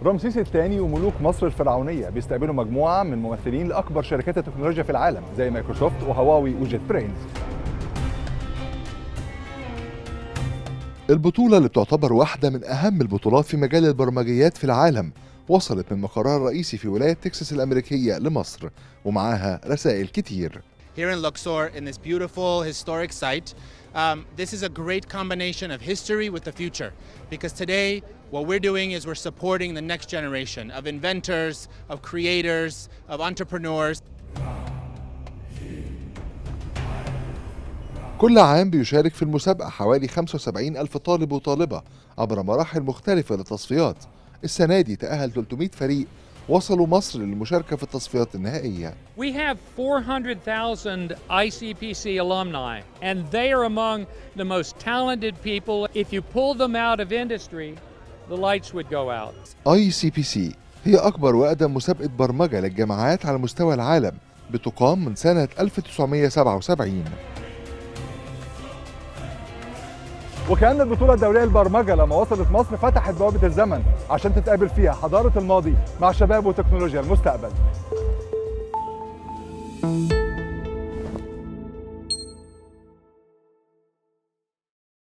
رمسيس الثاني وملوك مصر الفرعونية بيستقبلوا مجموعة من ممثلين لأكبر شركات التكنولوجيا في العالم زي مايكروسوفت وهواوي وجيت برينز البطولة اللي بتعتبر واحدة من أهم البطولات في مجال البرمجيات في العالم وصلت من مقرها الرئيسي في ولاية تكساس الأمريكية لمصر ومعاها رسائل كتير here in Luxor in this beautiful historic site. Um, this is a great combination of history with the future because today what we're doing is we're supporting the next generation of inventors, of creators, of entrepreneurs. كل عام بيشارك في المسابقة حوالي 75 ألف طالب وطالبة عبر مراحل مختلفة للتصفيات السنة دي تأهل 300 فريق وصلوا مصر للمشاركة في التصفيات النهائية We have 400,000 ICPC alumni, and they are among the most talented people. If you pull them out of industry, the lights would go out. اي سي بي سي هي أكبر وأقدم مسابقة برمجة للجامعات على مستوى العالم بتقام من سنة 1977 وكأن البطولة الدولية للبرمجة لما وصلت مصر فتحت بوابة الزمن عشان تتقابل فيها حضارة الماضي مع شباب وتكنولوجيا المستقبل